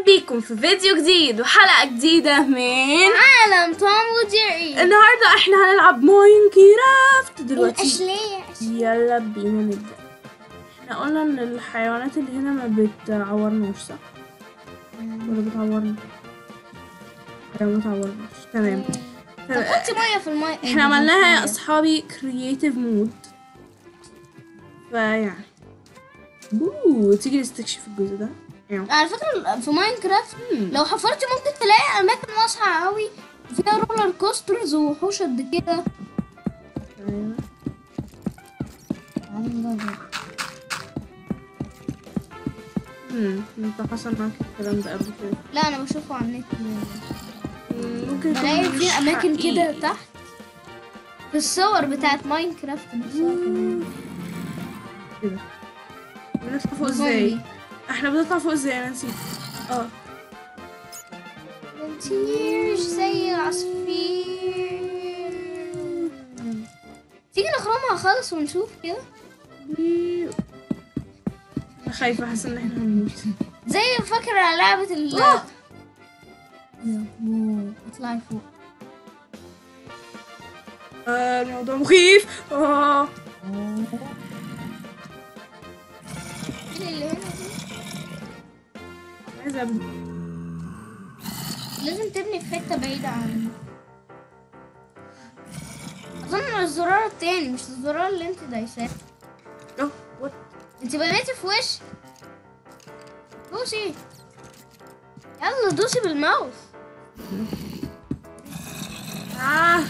بيكم في فيديو جديد وحلقة جديدة من عالم توم وجيري النهاردة احنا هنلعب ماين كرافت دلوقتي الأشلية يلا بينا نبدأ احنا قلنا ان الحيوانات اللي هنا ما بتعورناش صح؟ ولا بتعورنا؟ لا ما بتعورناش تمام طب حطي مية في المية احنا عملناها يا اصحابي كرييتيف مود فيعني اوه تيجي نستكشف الجزء ده ايوه على فكرة في ماينكرافت مم. لو حفرتي ممكن تلاقي أماكن واسعة أوي فيها رولر كوسترز ووحوش قد كده ايوه امم انت حصل معاك الكلام ده قبل كده لا أنا بشوفه على النت مم، ممكن يكون بلاقي مش في أماكن كده حقيقي. تحت في الصور بتاعت ماينكرافت نفسها كمان. كده بنطلع فوق زومبي. ازاي احنا بنطلع فوق ازاي انا نسيت اه بنطير زي العصافير تيجي نخرمها خالص ونشوف كده انا خايفه حاسه ان احنا هنموت زي فاكرة لعبة ال آه. واو، اطلعي فوق آه الموضوع مخيف اه إيه اللي هنا دي؟ عايزه ابني لازم تبني في حتة بعيدة عنه أظن الزرار التاني مش الزرار اللي انت دايساه اه وات انت بنيتي في وش دوسي يلا دوسي بالماوس آه.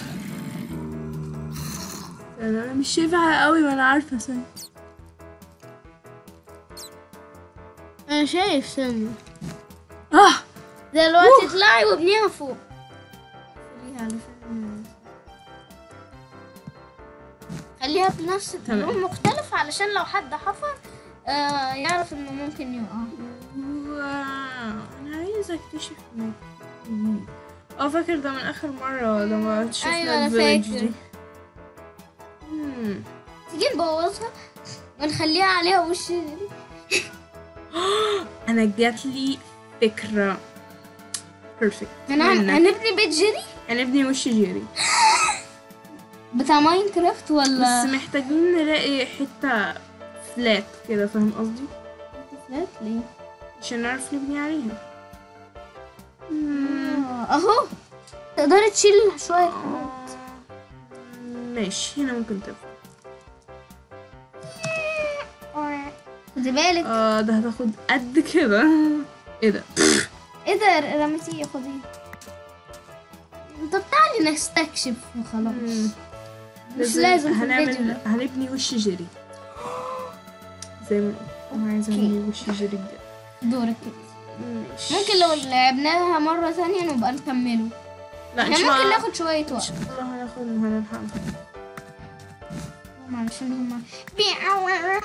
انا مش شايفها قوي وانا عارفه ثانية انا شايف سامي اه دلوقتي اطلعي وابنيها فوق خليها علشان خليها بنفس تمام. اللون مختلف علشان لو حد حفر آه يعرف انه ممكن يقع واو انا عايزه اكتشف مكان. اه فاكر ده من اخر مره لما شفنا أيوة، أنا الفيلج فاكر. دي مم. تيجي نبوظها ونخليها عليها وش انا جات لي فكره بيرفكت هن- هنبني بيت جيري هنبني وش جيري بتاع ماينكرافت بس ولا محتاجين نلاقي حته فلات كده فاهم قصدي فلات ليه عشان نعرف نبني عليها مم. آه، اهو تقدري تشيل شوية حاجات ماشي هنا ممكن تبقى خدي بالك اه ده هتاخد قد كده ايه ده ايه ده رميتيه خديه طب تعالي نستكشف وخلاص مم. مش لازم في الفيديو هنعمل ده. هنبني وش جيري زي ما قلت. انا عايزه أوكي. ابني وش جيري بجد دورك كده ماشي ممكن لو لعبناها مرة ثانية نبقى نكمله لا ان احنا شاء ممكن الله ناخد شوية ان وقت شاء الله هناخد هنلحق علشان هما بيعور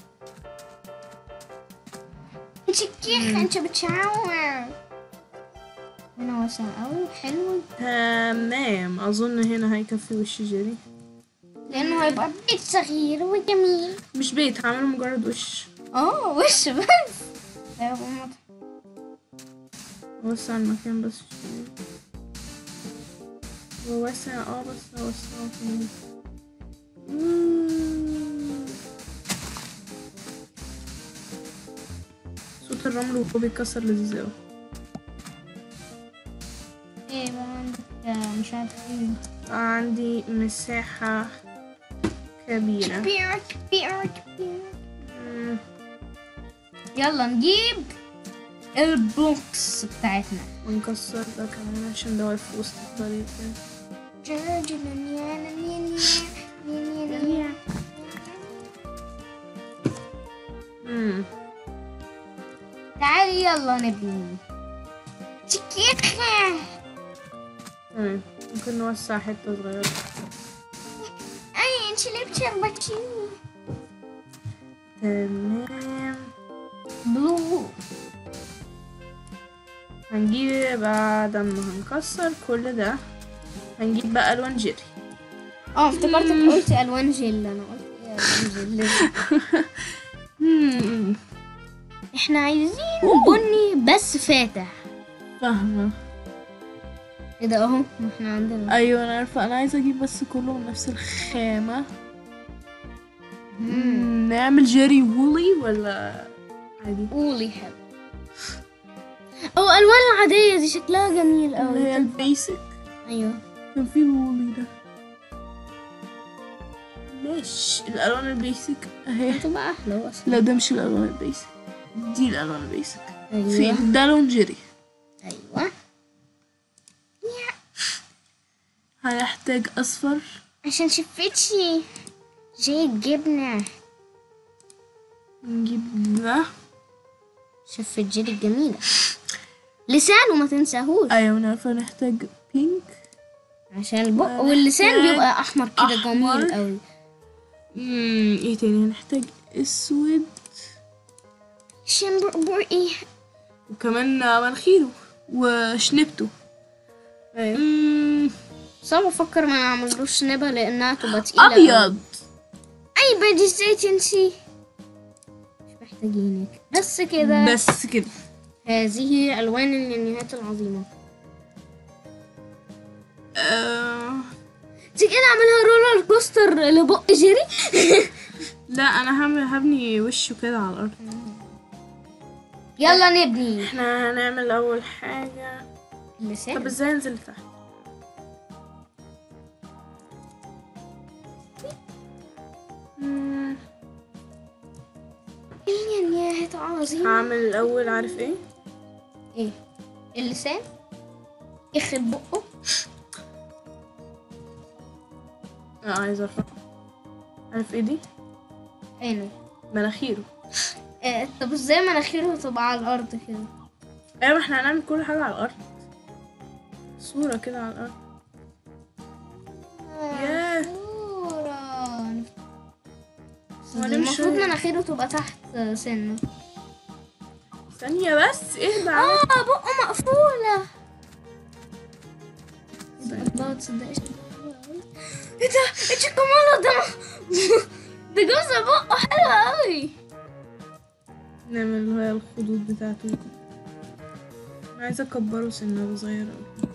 انت كيف انت بتعور هنا واسع اوي حلو تمام اظن هنا هيكفي وش جيري لانه هيبقى بيت صغير وجميل مش بيت هعمله مجرد وش اه وش بس هيبقى مضحك. وسع المكان بس شوية هو واسع اه بس اوسعه كمان مم. صوت الرمل وهو بيتكسر لذيذ اوي ايه بقى عندك آه، مش عارف ايه عندي مساحة كبيرة كبير كبير كبير مم. يلا نجيب البوكس بتاعتنا ونكسر ده كمان عشان ده واقف في وسط الطريق كده مم. تعالي يلا نبني تكيخة تمام ممكن نوسع حتة صغيرة اي انت ليه بتشربتيني تمام بلو هنجيب بعد ما هنكسر كل ده هنجيب بقى الوان جيري اه افتكرتك قلتي الوان جل انا قلت ايه الوان جل مم. احنا عايزين بني بس فاتح فاهمة ايه ده اهو ما احنا عندنا ايوه انا عارفة انا عايزة اجيب بس كله من نفس الخامة مم، نعمل جيري وولي ولا عادي قولي حلو او الوان العادية دي شكلها جميل اللي هي قوي البيسك ايوه كان في الوولي ده ماشي الالوان البيسك اهي هتبقى احلى اصلا لا ده مش الالوان البيسك دي الالوان البيسك ايوه فين ده لون جيري ايوه هنحتاج اصفر عشان شفتي زي الجبنة نجيب ده شفت جيلي الجميلة لسانه ما تنساهوش ايوه انا عارفة نحتاج بينك عشان البق واللسان بيبقى احمر كده أحمر. جميل قوي مم، ايه تاني هنحتاج اسود عشان برقي وكمان مناخيره وشنبته ايوه مم، صعب افكر ما نعملوش نبا لانها تبقى تقيلة قوي. ابيض اي بدي ازاي تنسي مش محتاجينك بس كده بس كده هذه الوان اليانيهات العظيمة آه تيجي نعملها رولر كوستر لبق جيري لا انا هعمل هبني وشه كده على الارض يلا نبني احنا هنعمل اول حاجة طب اللسان ازاي انزل تحت مم، اليانيهات عظيمة هعمل الاول عارف ايه ايه اللسان يخرب بقه اه عايزة ارفع عارف ايه دي عينه مناخيره آه طب ازاي مناخيره تبقى على الارض كده ايوه ما احنا هنعمل كل حاجة على الارض صورة كده على الارض ياه. صورة. هو ليه مش المفروض شايف؟ مناخيره تبقى تحت سنه ثانية بس اهدى اه بقه مقفولة الله تصدقش ايه ده ايه كمالة ده ده جوز بقه حلو قوي نعمل اللي هي الخطوط بتاعته دي. انا عايزة اكبره سنة صغيرة أوي.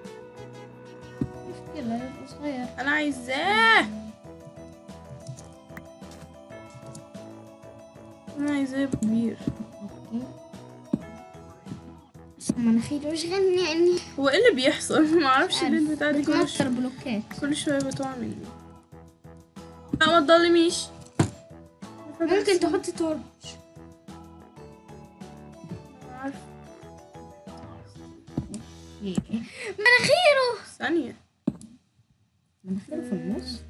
مشكلة يبقى صغير انا عايزاه انا عايزاه يبقى كبير اوكي بس مناخيره مش غني يعني هو ايه اللي بيحصل ما اعرفش ليه البتاع دي كل بتنطر شوية بلوكات كل شوية بتقع مني لا ما تضلميش ممكن تحط تورش عارفة. مناخيره ثانية مناخيره في النص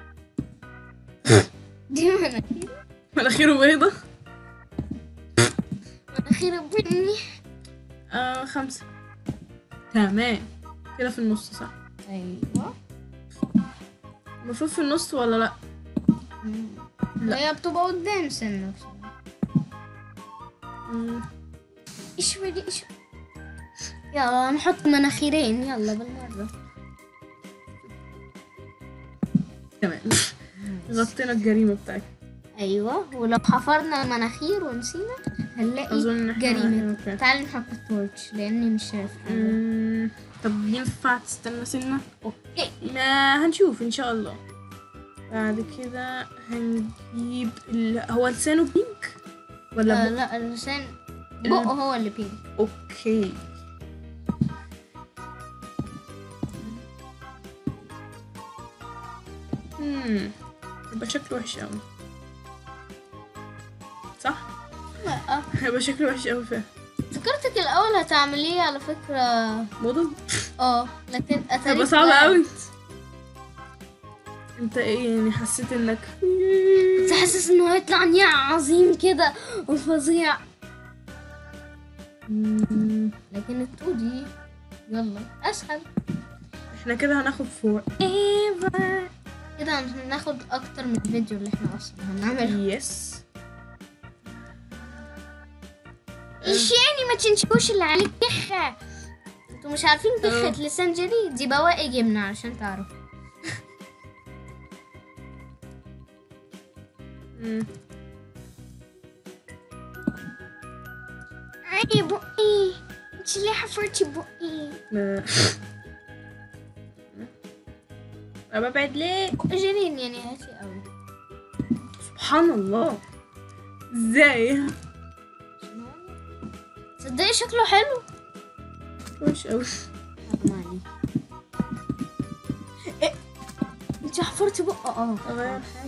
دي مناخيره مناخيره بيضة مناخيره بني آه خمسة تمام كده في النص صح ايوه المفروض في النص ولا لا لا. هي بتبقى قدام سنة بصراحة. مم. اشوي دي اشوي يلا نحط مناخيرين يلا بالمرة تمام غطينا الجريمة بتاعتي ايوه ولو حفرنا المناخير ونسينا هنلاقي أظن إن إحنا- جريمة أوكي. تعالي نحط التورتش لاني مش شايف حاجة مم. طب ينفع تستنى سنة اوكي ما هنشوف ان شاء الله بعد كده هنجيب ال... هو لسانه بينك ولا آه بق... لا اللسان بقه هو اللي بينك اوكي امم يبقى شكله وحش قوي صح لا هيبقى شكله وحش قوي فعلا فكرتك الاول هتعمليه على فكرة موضة اه لكن اتاريك هيبقى صعب بقى- قوي انت ايه يعني حسيت انك كنت حاسس انه هيطلع نيع عظيم كده وفظيع مم. لكن التو دي يلا اسهل احنا كده هناخد فور ايفر كده هناخد اكتر من الفيديو اللي احنا اصلا هنعمله يس ايش يعني ما تنشفوش اللي عليك كخة انتوا مش عارفين كخة لسان جديد دي بواقي جبنة عشان تعرفوا اي بقي انت ليه حفرتي بقي ما أنا ببعد ليه جنين يعني هاتي قوي سبحان الله ازاي تصدقي شكله حلو وش قوي مالي إيه؟ انت حفرتي بقى اه اغير حاجة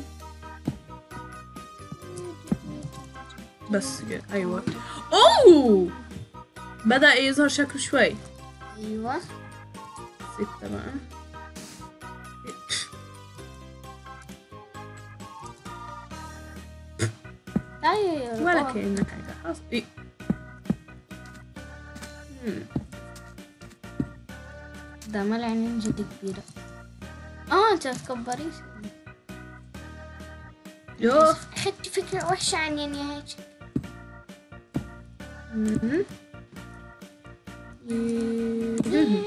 بس كده ايوه اوه بدأ يظهر شكله شوي ايوه ستة بقى تعالي ولا آه. كأنك حاجة خلاص إيه. مم. ده عمال عينين جدي كبيرة اه انت هتكبريش يوه اخدت فكرة وحشة عن يعني هيك مم. مم.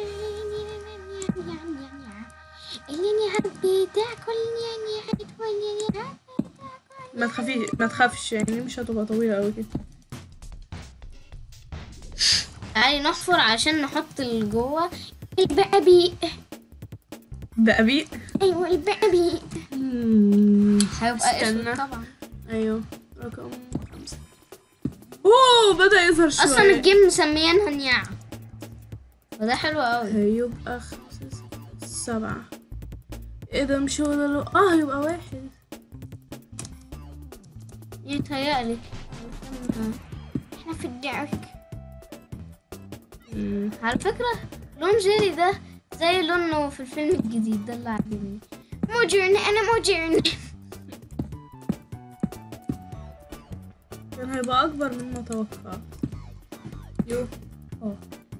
اللي حبي تاكل يعني هتولي ما تخافيش ما تخافش يعني مش هتبقى طويلة أوي كده تعالي نحفر عشان نحط اللي جوه البعبيق بقبيق ايوه البعبيق مم. هيبقى اسود استنى. طبعا أيوه رقم خمسة أوه بدأ يظهر شوي اصلا الجيم مسميينها نياع وده حلو قوي هيبقى خمسة ستة سبعة ايه ده مش هو ده لو اه هيبقى واحد يتهيألي احنا في الدعك مم. على فكرة لون جيري ده زي لونه في الفيلم الجديد ده اللي عاجبني مو جيرني انا مو جيرني كان هيبقى أكبر مما توقعت يو اه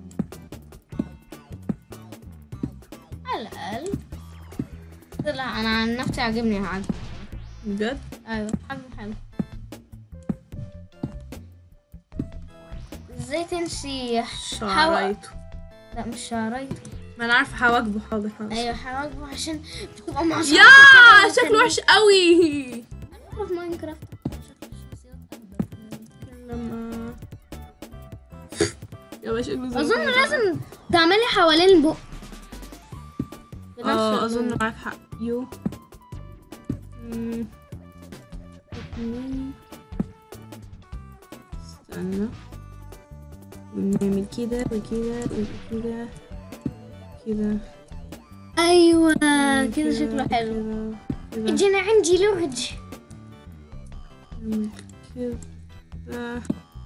على الأقل طلع انا عن نفسي عاجبني عاجبني بجد ايوه حلو حلو ازاي تنسي شعريته لا مش شعريته ما انا عارفه حواجبه حاضر حاضر ايوه حواجبه عشان بتبقى معصبة يا شكله وحش قوي في ماينكرافت شكل الشخصيات أهبل. لما يا باشا شكله زي اظن ما لازم تعملي حوالين البق بنفس اه اللون. اظن معاك حق يو مم. اتنين. استنى ونعمل كده وكده وكده كده ايوه كده شكله حلو كده كده اجي انا عندي لغج نعمل كده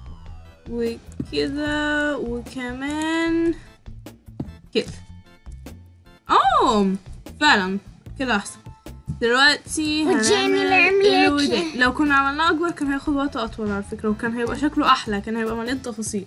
وكده وكمان كده اوه فعلا كده احسن دلوقتي وجاني هنعمل العملاق. الودان. لو كنا عملناه اكبر كان هياخد وقت اطول على فكره وكان هيبقى شكله احلى كان هيبقى مليان تفاصيل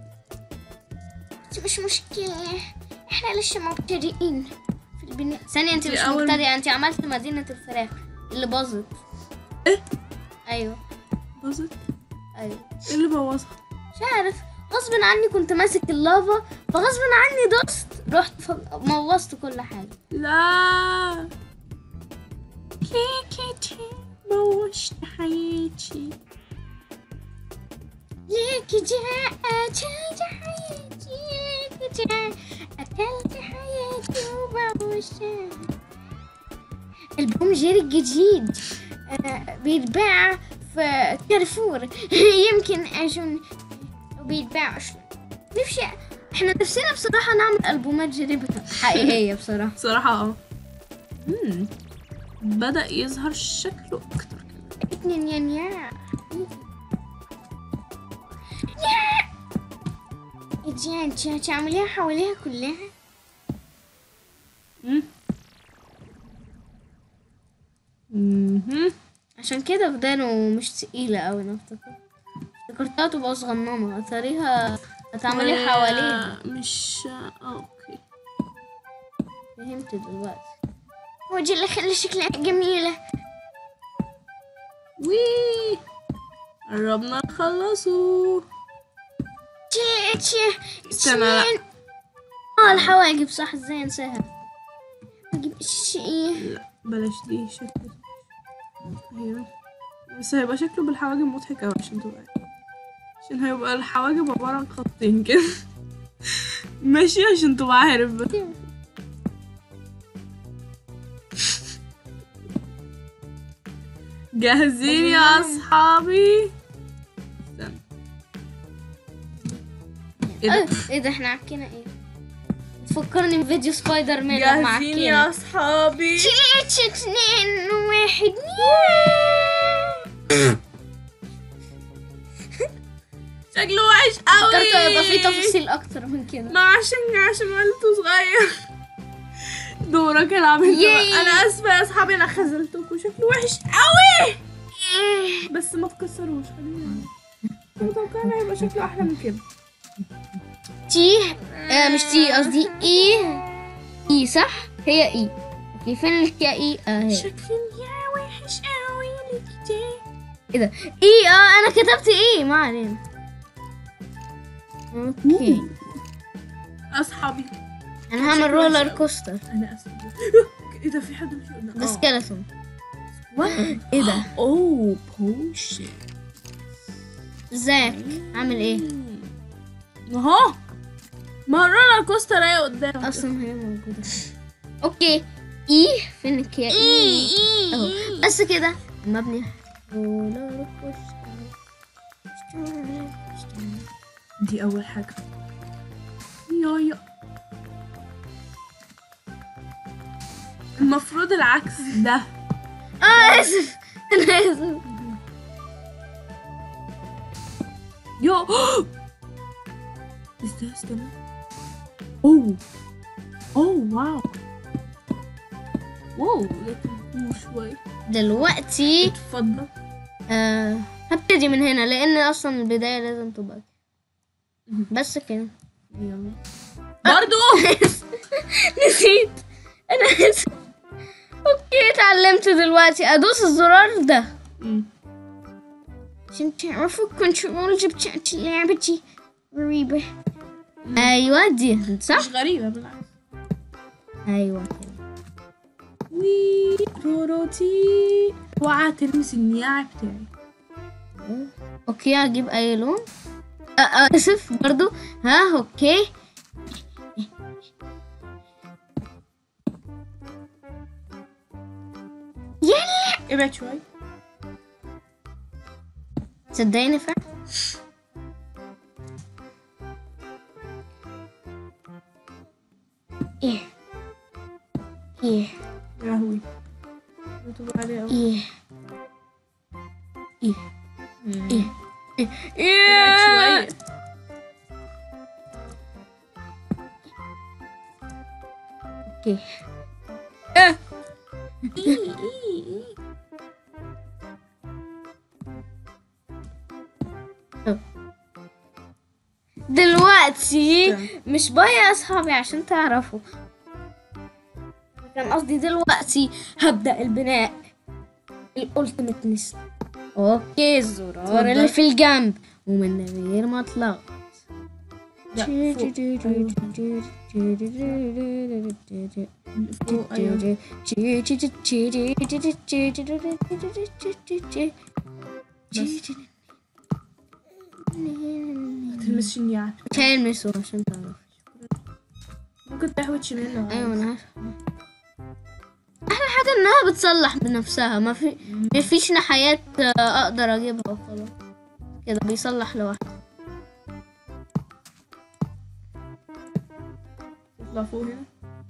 بس مش مشكلة احنا لسه مبتدئين في البناء ثانية انت دي مش أول- مبتدئة انت عملت مدينة الفراخ اللي باظت إيه؟ ايوه باظت ايوه ايه اللي بوظها مش عارف غصب عني كنت ماسك اللافا فغصب عني دست رحت ف- موظت كل حاجة لا كيكتي بوظت حياتي ليك جاء جاء حياتي ليك جاء أكلت حياتي وبوشت البوم جيري الجديد آه، بيتباع في كارفور يمكن أجن وبيتباع أصلا نفسي احنا نفسنا بصراحة نعمل ألبومات جيري حقيقية بصراحة بصراحة اه مم. بدأ يظهر شكله أكتر كده اتنين ينيا يا انت هتعمليها حواليها كلها مم. مهم. عشان كده ودانه مش تقيلة أوي أنا افتكرت افتكرتها تبقى صغننة اتاريها هتعملي حواليها مش آه، اوكي فهمت دلوقتي ودي اللي خلي شكلها جميلة وي قربنا نخلصه تشي تشي استنى، لا. تشين. اه الحواجب صح ازاي انساها اجيب شيء لا بلاش دي شكله ايوه بس هيبقى شكله بالحواجب مضحك اوي عشان تبقى عشان هيبقى الحواجب عبارة عن خطين كده ماشي عشان تبقى عارف بس جاهزين يا اصحابي استنى. ايه ده آه، ايه ده احنا عكينا ايه تفكرني بفيديو سبايدر مان لما جاهزين يا عكينا اصحابي ثلاثة اتنين واحد شكله وحش قوي فكرت هيبقى في تفاصيل اكتر من كده ما عشان عشان ولدته صغير دورك العب انت ياي. بقى. انا اسفه يا اصحابي انا خذلتكم شكله وحش قوي بس ما تكسروش خلينا انا متوقع انه هيبقى شكله احلى من كده تي آه مش تي قصدي اي اي صح هي اي اوكي فين الكيا اي اه هي شكله يا وحش قوي ليه ايه ده اي اه انا كتبت اي ما علينا اوكي اصحابي انا هعمل شكله وحش رولر أوي. كوستر انا اسفه ايه ده في حد مش قدام ده سكيلتون وات ايه ده اوه بوشن ازيك عامل ايه اهو ما الرولر كوستر اهي قدام اصلا هي موجوده اوكي اي فين الكيا اي اهو بس كده مبني رولر كوستر دي اول حاجه يا يا المفروض العكس ده اه اسف انا اسف يو استنى استنى اوه اوه واو واو لكن شوي دلوقتي اتفضل آه هبتدي من هنا لان اصلا البدايه لازم تبقى بس كده يلا برضو نسيت انا اسف اوكي اتعلمت دلوقتي ادوس الزرار ده مم. عشان تعرفوا الكنترولز بتاعت لعبتي غريبة ايوه دي صح مش غريبه بالعكس ايوه كده وي روروتي اوعى تلمس النياع بتاعي اوكي اجيب اي لون آه آه اسف برضو ها اوكي يلا ابعد شوي صدقيني فعلا ايه ايه يا لهوي بتبقى عليه أوي. ايه ايه مم. ايه ابعد شوية اوكي دلوقتي مش باي يا اصحابي عشان تعرفوا كان قصدي دلوقتي هبدأ البناء الالتيميت نسل اوكي الزرار اتفضل. اللي في الجنب ومن غير ما اطلع لا، فوق. فوق ايوه ما تلمسش النياع تلمسه عشان تعرف ممكن تحوي شمال لو ايوه عايز. انا عارفة. احلى حاجه انها بتصلح بنفسها ما في ما فيش نحايات آه، اقدر اجيبها وخلاص كده بيصلح لوحده تطلع فوق هنا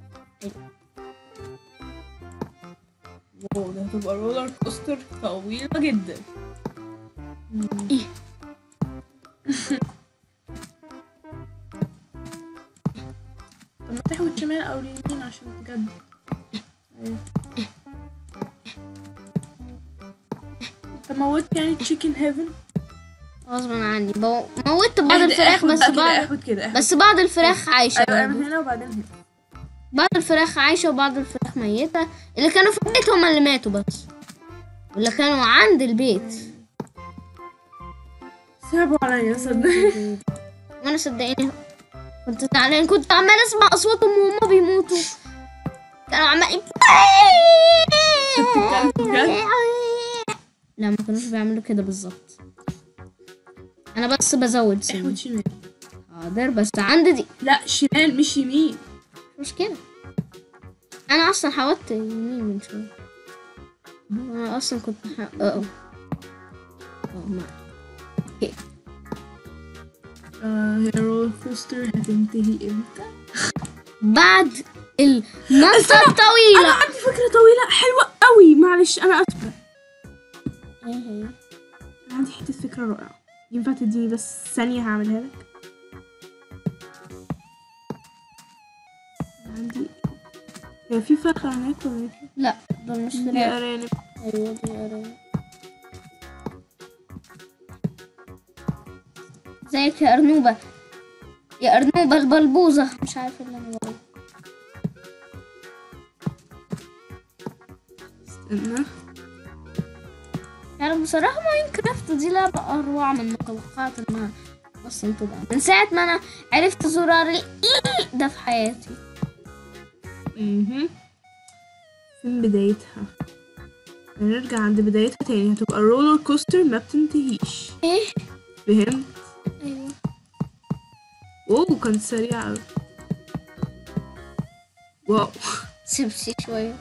واو ده هتبقى رولر كوستر طويلة جدا إيه. طب ما تحوي شمال او اليمين عشان بجد أيوة. انت موت يعني تشيكن هيفن غصبا عني بو... موتت بعض الفراخ بس بعض احود كده احود بس بعض الفراخ عايشه ايوه برضه. من هنا وبعدين هنا بعض الفراخ عايشه وبعض الفراخ ميته اللي كانوا في البيت هم اللي ماتوا بس واللي كانوا عند البيت صعبوا عليا صدق وانا صدقيني كنت زعلان كنت عمال اسمع اصواتهم وهم بيموتوا كانوا عمالين بجد؟ لا ما كانوش بيعملوا كده بالظبط انا بس بزود سن احمد شمال حاضر بس عندي دي لا شمال مش يمين مش مشكلة انا اصلا حاولت يمين من شوية انا اصلا كنت ح... اه اه اه ما آه هي رول كوستر هتنتهي امتى؟ بعد المنطقة انا الطويلة عندي فكرة طويلة حلوة قوي معلش انا اسفة ايه هي؟ انا عندي حتة فكرة رائعة ينفع تديني بس ثانية هعملها لك عندي هي في فرخة هناك ولا ايه؟ لا دول مش دي فراخ ارانب ايوه دي أرانب. ازيك يا أرنوبة يا أرنوبة البلبوزة مش عارفة اللي أنا بقوله استنى يعني بصراحة ماينكرافت دي لعبة أروع من متوقعت إنها أصلا تبقى من ساعة ما أنا عرفت زرار ال إي ده في حياتي اها فين بدايتها هنرجع عند بدايتها تاني هتبقى رولر كوستر ما بتنتهيش إيه فهمت أيوه اوه كانت سريعة اوي واو سيبسي شوية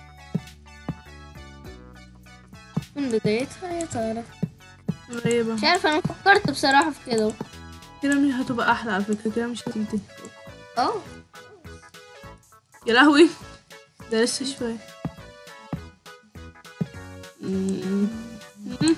من بدايتها يا ترى قريبة مش عارفة أنا فكرت بصراحة في كده كده مش هتبقى احلى على فكرة كده مش هتنتهي اه يا لهوي ده لسه شوية مم. مم.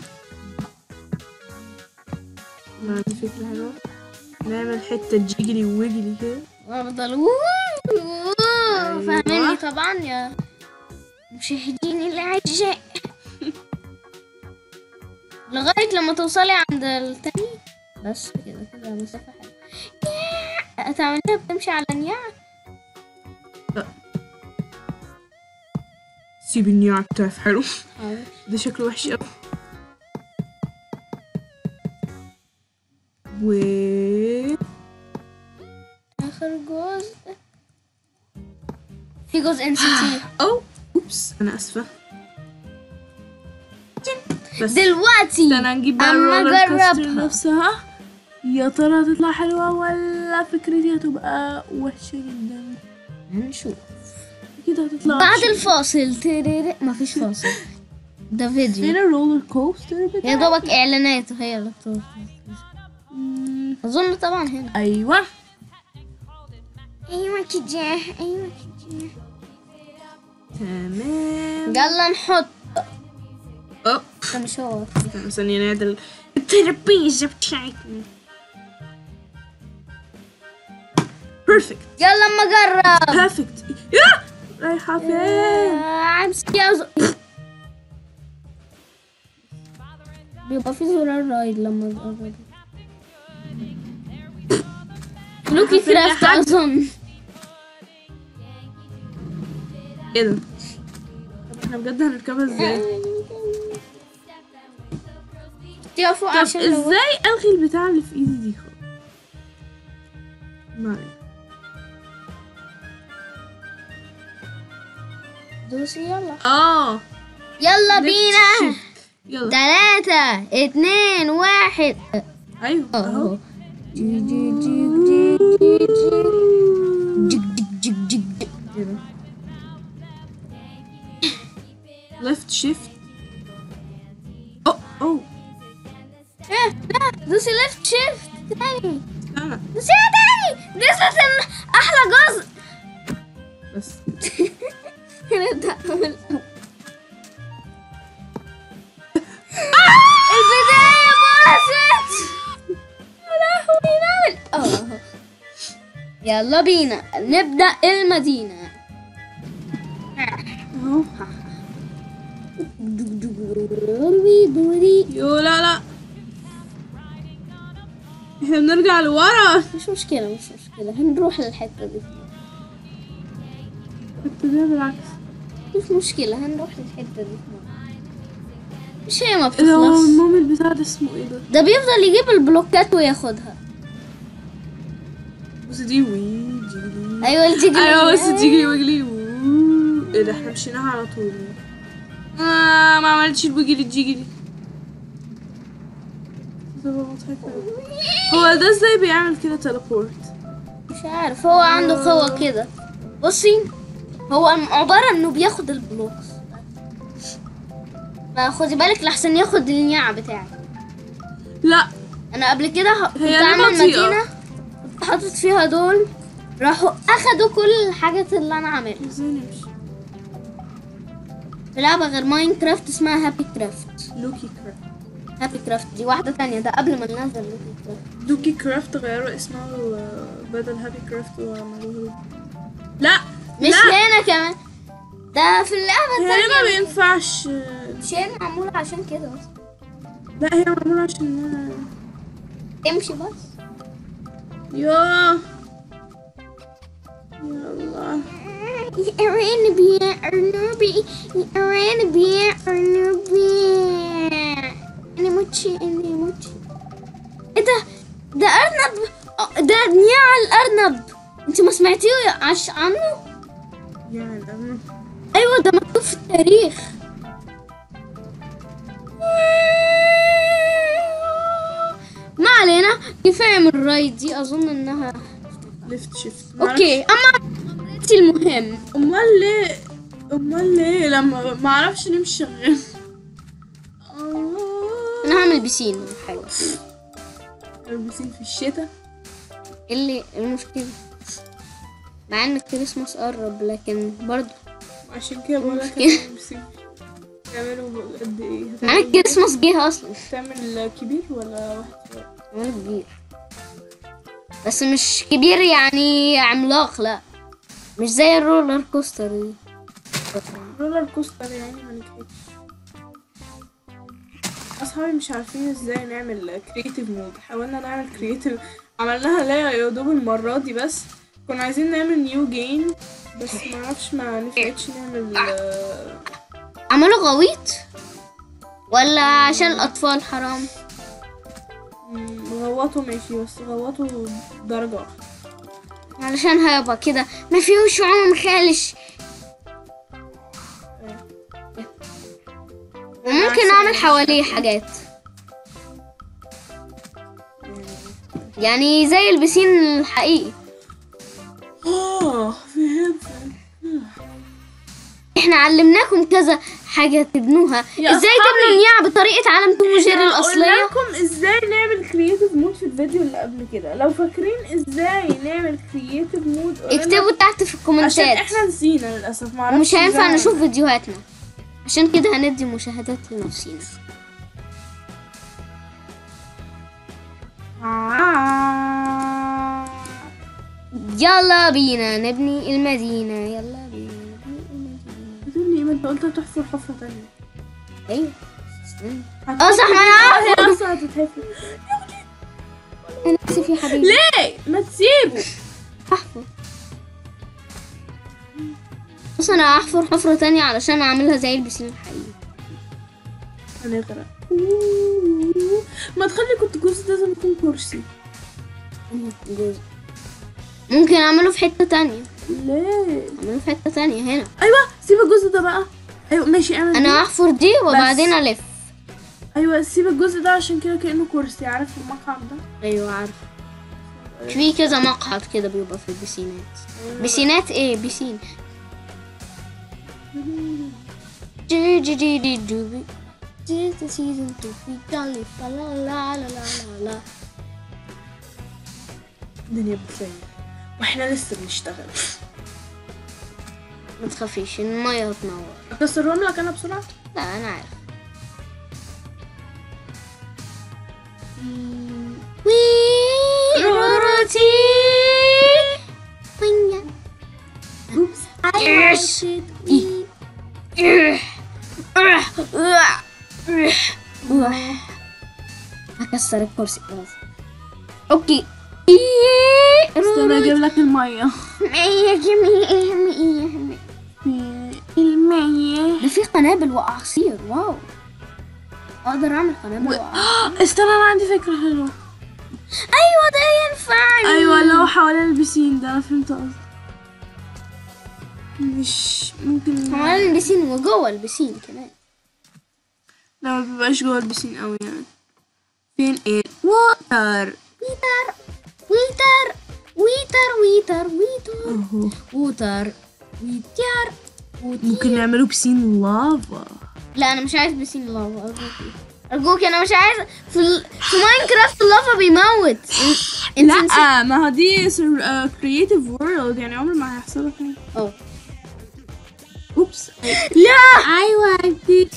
ما عندي فكرة حلوة نعمل حتة جيجلي ويجلي كده وافضل ووو ووو. فاهميني أيوة. طبعا يا مشاهديني الاعزاء لغاية لما توصلي عند التاني بس كده كده مسافة حلوة ياه. تعمليها بتمشي على نياع سيب النياع بتاعي في حلو حاضر. ده شكله وحش قوي و اخر جزء في جزء نسيتيه او اوبس انا اسفة بس دلوقتي انا نجيب بقى أما الرولر كوستر أجربها. نفسها يا ترى هتطلع حلوة ولا فكرتي هتبقى وحشة جدا هنشوف كده هتطلع بعد وحشة. الفاصل تريري مفيش فاصل ده فيديو فين الرولر كوستر يا بتاعي دوبك اعلانات هي اللي بتوصل مم، اظن طبعا هنا ايوه ايوه كده ايوه كده تمام يلا نحط أوب. ده مش هو استنى ثانية نعدل الترابيزة بتاعتنا بيرفكت يلا اما اجرب بيرفكت يا رايحة فين امسك يا ز- بيبقى في زرار رايد لما تقرب لوكي فين يا كرافت حاج؟ اظن ايه ده طب احنا بجد هنركبها ازاي تقف فوق طب عشان لو ازاي الغي البتاع اللي في ايدي دي خالص ما علينا. دوسي يلا اه يلا Lift بينا shift. يلا تلاتة اتنين واحد ايوه اهو اهو جيك جيك جيك جيك جيك جيك جيك جيك كده ليفت شيفت اوه اوه ايه لا دوسي ليفت شيفت تاني لا دوسيها تاني دوست ال- احلى جزء بس نبدأ من الأول. البداية باظت يا لهوي نعمل اه يلا بينا نبدأ المدينة اهو يو لا لا احنا بنرجع لورا مش مشكلة مش مشكلة هنروح للحتة دي كنت ده بالعكس مش مشكلة هنروح للحتة دي مش هي ما ايه ده هو بتخلص المهم البتاع ده اسمه ايه ده ده بيفضل يجيب البلوكات وياخدها بص دي وي جيجلي ايوه اللي تيجي ايوه بس تيجي ويجلي وو. ايه ده احنا مشيناها على طول آه ما عملتش الويجلي الجيجلي تبقى مضحكة أوي. هو ده ازاي بيعمل كده تليبورت مش عارف هو عنده قوة كده بصي هو عبارة انه بياخد البلوكس فخدي بالك لحسن ياخد النياع بتاعي لا انا قبل كده ه- كنت هي اعمل بطيئة. مدينة كنت حاطط فيها دول راحوا اخدوا كل الحاجات اللي انا عاملها ازاي نمشي في لعبة غير ماينكرافت اسمها هابي كرافت لوكي كرافت هابي كرافت دي واحدة تانية ده قبل ما ننزل لوكي كرافت لوكي كرافت غيروا اسمها و- بدل هابي كرافت وعملوه لا مش لا هنا كمان ده في اللعبة هي ما التانية بينفعش مش هنا معمولة عشان كده بس لا هي معمولة عشان تمشي بس يا يلا أرنبي أرنبي أرنبي أرنبي أنا موتشي أنا موتشي إيه ده ده أرنب آه، ده نياع الأرنب أنت ما سمعتيه عش عنه يعني أنا أيوة ده مكتوب في التاريخ ما علينا كفاية من الرايد دي أظن إنها ليفت شيفت أوكي أما أمرتي المهم امال ليه امال ليه لما ما اعرفش نمشي شغال آه. أنا هعمل بسين حلو لابسين في الشتاء اللي المشكلة مع ان الكريسماس قرب لكن برضو عشان كده بقول لك مشكلة. لابسين تعملوا قد ايه مع ان الكريسماس جه اصلا تعمل كبير ولا واحد صغير؟ عمل كبير بس مش كبير يعني عملاق لا مش زي الرولر كوستر دي رولر كوستر يعني ما نجحتش اصحابي مش عارفين ازاي نعمل كرييتيف مود حاولنا نعمل كرييتيف عملناها لا يا دوب المرة دي بس كنا عايزين نعمل نيو جيم بس ما اعرفش ما نفعتش نعمل آه، عملوا غويط ولا عشان الاطفال حرام مم، غوطوا ماشي بس غوطوا درجة واحدة علشان هيبقى كده ما فيهوش عمر خالش وممكن اعمل حواليه حاجات يعني زي البسين الحقيقي اه فهمت احنا علمناكم كذا حاجة تبنوها يا ازاي أصحابي. تبنوا النياع بطريقة عالم توم وجيري قلنا الأصلية لكم ازاي نعمل كرييتيف مود في الفيديو اللي قبل كده لو فاكرين ازاي نعمل كرييتيف مود قلنا اكتبوا تحت في عشان الكومنتات احنا نسينا للاسف ما ومش هينفع نشوف فيديوهاتنا عشان كده هندي مشاهدات لنفسينا يلا بينا نبني المدينة يلا بينا نبني المدينة بتقول لي ايه ما انت قلت تحفر حفرة تانية ايوه استنى. هتحفر- اه صح ما انا هي عارفة. اصلا هتتحفر انا اسف يا حبيبي ليه ما تسيبه احفر بص انا هحفر حفرة تانية علشان اعملها زي البسين الحقيقي هنغرق ما تخلي كنت جزء ده لازم يكون كرسي جزء. ممكن اعمله في حتة تانية ليه اعمله في حتة تانية هنا ايوه سيب الجزء ده بقى ايوه ماشي اعمل انا دي. هحفر دي وبعدين الف ايوه سيب الجزء ده عشان كده كانه كرسي عارف المقعد ده ايوه عارف في كذا مقعد كده بيبقى في البسينات بسينات ايه بسين جي جي جي جي جي جي جي سيزون تو في جالي فلا لا لا لا لا لا الدنيا بتسير واحنا لسه بنشتغل ما تخافيش المية هتنور اكسرهم لك انا بسرعه لا انا عارف وي روتي وين اوبس Yes. هكسر الكرسي خلاص اوكي استنى اجيب لك الميه الميه ده في قنابل واعاصير واو اقدر اعمل قنابل واعاصير استنى انا عندي فكره حلوه ايوه ده ينفعني ايوه اللي هو حوالين البسين ده انا فهمت قصدك مش ممكن حوالين البسين وجوه البسين كمان لا ما بيبقاش جوه البسين قوي يعني فين ايه ووتر ويتر ويتر ويتر ويتر ويتر اهو ووتر ويتر ووتر ممكن نعمله بسين لافا لا انا مش عايز بسين لافا ارجوك ارجوك انا مش عايز في ال... في ماينكرافت اللافا بيموت إن- انت نسيت- لا ما هو دي كرييتيف وورلد يعني عمر ما هيحصل لك حاجه اه اوبس لا ايوه عديت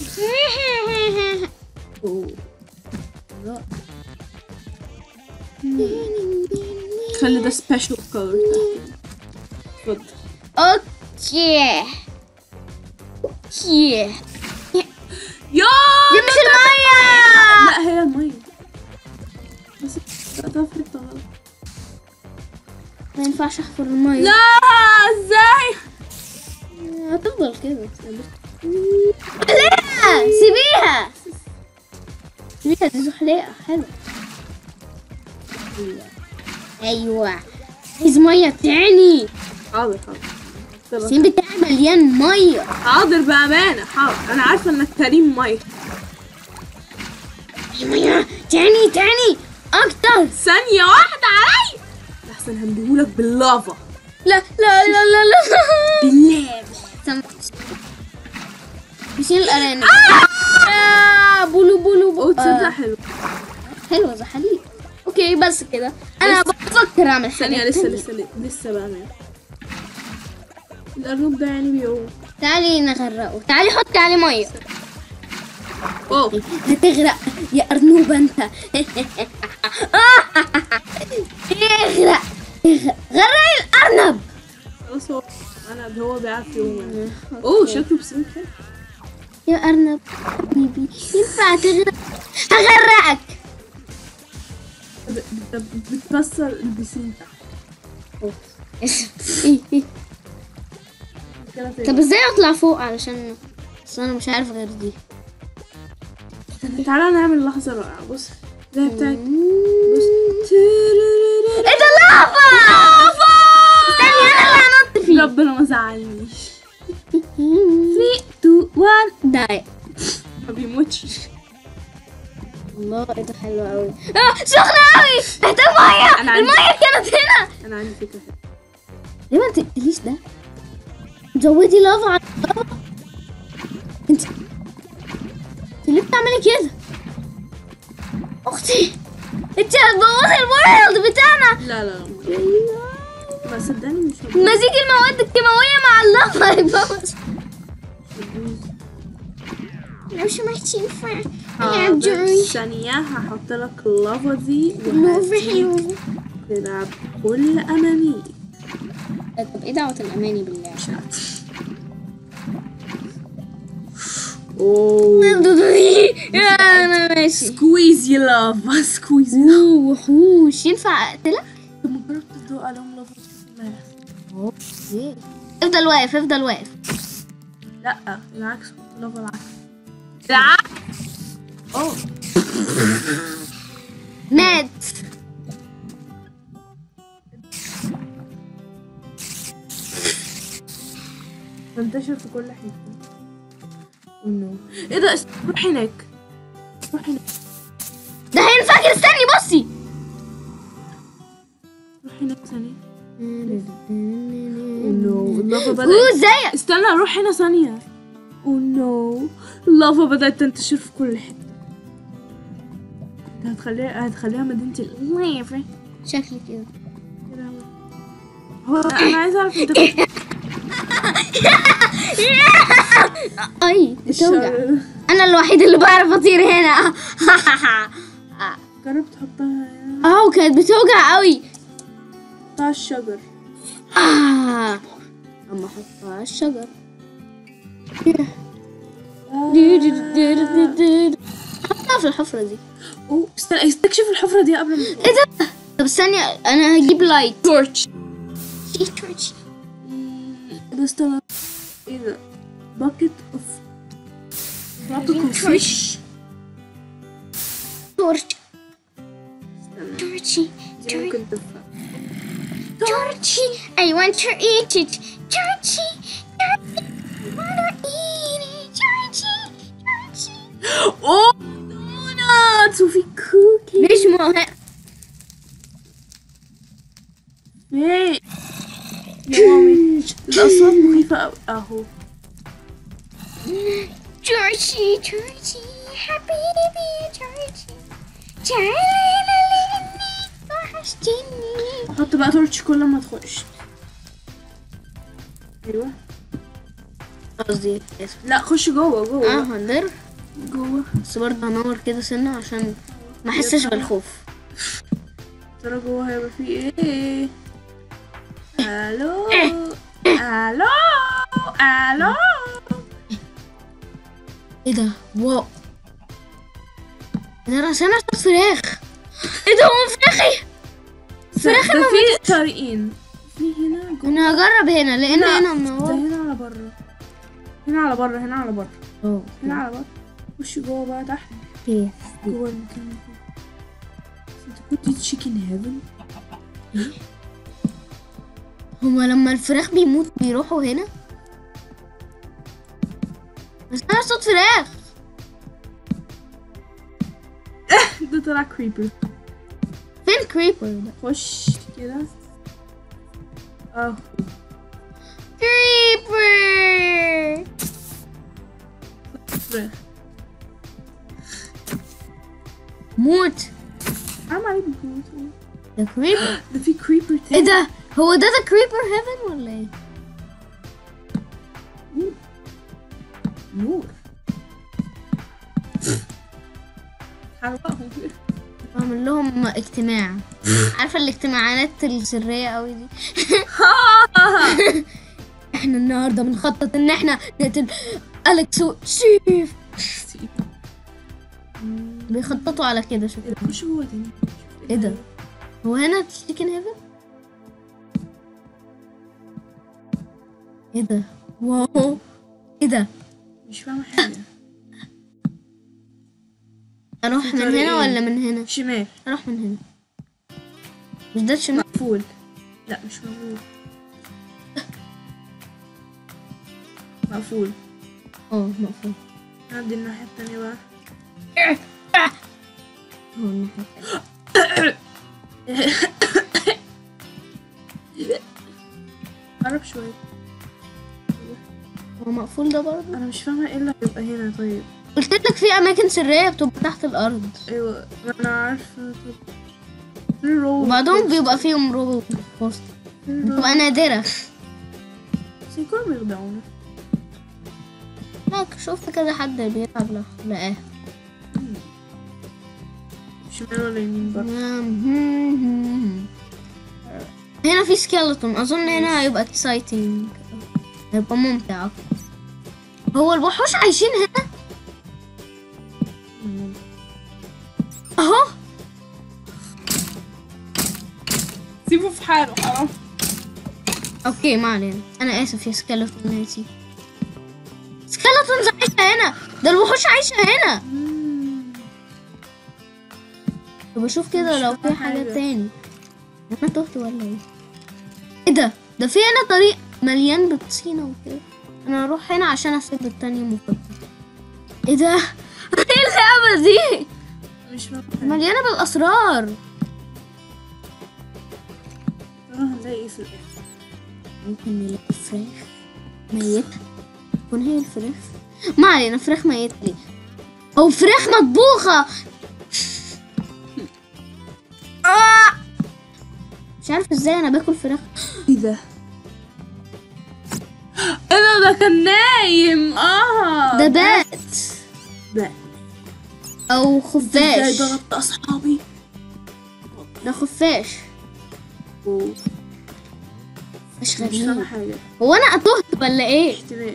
خلي ده سبيشال كولر اتفضل اوكي اوكي يا دي مش المية لا هي المية بس ده ده في حتة غلط ما ينفعش احفر المية لا ازاي هتفضل كده لا سيبيها سيبيها دي زحليقة حلوة ايوه ايوه عايز مية تاني حاضر حاضر يلا. السين بتاعي مليان مية حاضر بأمانة حاضر أنا عارفة إنك كريم مية في مية تاني تاني اكتر ثانية واحدة علي أحسن هنديهولك باللافا لا لا لا لا لا بالله سمعت بيشيل الارانب آه بولو بولو أوه بولو تصدق آه حلو حلوة زحاليق اوكي بس كده انا بفكر اعمل ثانية حاجة لسه تانية. لسه لسه بأمانة الأرنب ده يعني بيقوم تعالي نغرقه تعالي حطي عليه ميه أوه هتغرق يا ارنوب انت اغرق اغرق غرقي الارنب خلاص هو أنا هو بيعرف يقوم يعني. أوه شكله بسم حلو يا ارنب حبيبي ينفع تغرق هغرقك ب- ب- بتكسر البسين إيه إيه. كده طب تاني. ازاي اطلع فوق علشان بس انا مش عارف غير دي تعالى نعمل لحظة رائعة بص زي بتاعت بص ايه ده لافا استني انا اللي هنط فيه ربنا ما زعلنيش 3 2 1 داي ما بيموتش الله ايه ده حلو قوي اه سخنة قوي محتاج ميه أنا عندي- الميه كانت هنا انا عندي فكره حلوة. ليه ما تقتليش ده زودي لافا على لافا انت انت ليه بتعملي كده اختي انت هتبوظي الورلد بتاعنا لا لا لا ما صدقني مش هبوظ. مزيج المواد الكيماوية مع اللافا هيبوظ لو سمحتي ينفع حاضر ثانية هحط لك اللافا دي وهديك تلعب كل أمانيك طب ايه دعوة الأماني بالله اوه انا ماشي سكويز يا لافا سكويز اوه وحوش ينفع اقتلك؟ طب ما جربت تدوق عليهم لافا تشوف اللي هيحصل. افضل واقف افضل واقف لا العكس لافا العكس العكس اوه مات منتشر في كل حتة Oh no. ايه ده است- روح هناك روح هناك ده هينفجر استني بصي روح هناك ثانية اوه نو اللافا بدأت اوه ازاي استنى روح هنا ثانية اوه نو اللافا بدأت تنتشر في كل حتة انت هتخليها هتخليها مدينة اللافا شكلي كده هو انا عايزة اعرف انت كنت اي بتوجع الشر- انا الوحيد اللي بعرف اطير هنا جرب تحطها هنا اه وكانت بتوجع قوي بتاع الشجر آه. اما احطها على الشجر حطها في الحفرة دي اوه استنى استكشف الحفرة دي قبل ما ايه ده طب استني انا هجيب لايت تورتش في تورتش ده استنى ايه ده باكيت اوف tropical fish تورتش استنى تورتشي دي ممكن تنفع تورتشي I want to eat it تورتشي تورتشي I wanna eat it تورتشي تورتشي اوه دونات دوناتس وفي كوكي مش مهم ايه يا مامي الاصوات مخيفه قوي اهو جورجي جورجي حبيبي يا جورجي تعالى لاني وحشتني حط بقى تورتش كل ما تخش ايوه قصدي لا خش جوه اه جوه هندر جوه بس برضه هنور كده سنة عشان ما احسش بالخوف ترى جوه هيبقى في ايه الو الو الو ايه ده واو ده انا سامع صوت فراخ ايه ده هو فراخي فراخ ده في طريقين في هنا جوه انا هجرب هنا لان لا، هنا ده منور هنا على بره هنا على بره هنا على بره اه هنا على بره خش جوه بقى تحت اوكي. جوه المكان ده انت كنت تشيكن هيفن هما لما الفراخ بيموت بيروحوا هنا بس انا صوت فراخ ده طلع كريبر فين كريبر ده خش كده اه كريبر فراخ موت حرام عليك بتموت. ده كريبر ده في كريبر ايه تاني ده هو ده ده كريبر هيفن ولا ايه نور حرقهم بعمل لهم اجتماع عارفه الاجتماعات السريه قوي دي احنا النهارده بنخطط ان احنا نقتل اليكس وستيف بيخططوا على كده شكله خش جوه تاني ايه ده هو هنا تشيكن هيفن ايه ده واو ايه ده مش فاهمة حاجة اروح في من هنا طريقين. ولا من هنا شمال اروح من هنا مش ده الشمال مقفول لا مش مقفول مقفول اه مقفول نعدي الناحية التانية بقى هو الناحية التانية. قرب شوية هو مقفول ده برضه أنا مش فاهمة ايه اللي هيبقى هنا طيب قلت لك في اماكن سريه بتبقى تحت الارض ايوه ما أنا عارفة طب فين الرو وبعدهم بيبقى فيهم روبوت في وسط فين الرو بتبقى نادره بس يكونوا بيخدعونا هناك شفت كذا حد بيلعب له لقاه شمال ولا يمين بقى هنا في سكيلتون اظن هنا هيبقى اكسايتنج هيبقى ممتع أكتر. هو الوحوش عايشين هنا اهو سيبه في حاله حرام اوكي ما علينا انا اسف يا سكيلتون ناسي سكيلتونز عايشه هنا ده الوحوش عايشه هنا طب اشوف كده مش لو في فاهمة حاجه حاجة. تاني انا تهت ولا ايه ايه ده ده في هنا طريق مليان بطسينه وكده انا اروح هنا عشان اسيب التانية مفضل ايه ده ايه اللعبه دي مش فاهمة حاجة. مليانه بالاسرار ترى هنلاقي ايه في الآخر ممكن نلاقي فراخ ميتة تكون هي الفراخ ما علينا فراخ ميتة ليه أو فراخ مطبوخة آه! مش عارف ازاي انا باكل فراخ ايه ده؟ ايه ده ده كان نايم اه ده بات ده او ازاي خفاش ضربت اصحابي ده خفاش أوه. مش مش فاهمة غريب حاجة هو انا اتهت ولا ايه احتمال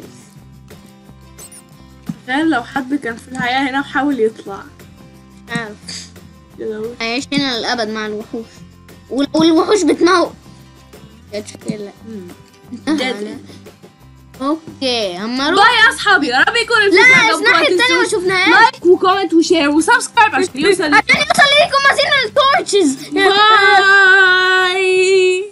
تخيل لو حد كان في الحياة هنا وحاول يطلع مش عارف يا لهوي. هيعيش هنا للابد مع الوحوش وال- والوحوش بتموت جاتش كده مم. انتهى Deadly. على- اوكي اما اروح باي يا اصحابي يا رب يكون الفيديو لا عجبكم. الناحية التانية ما تنسوش شفناهاش لايك وكومنت وشير وسبسكرايب عشان يوصل عشان يوصل ليكم مزيد من التورتشز باي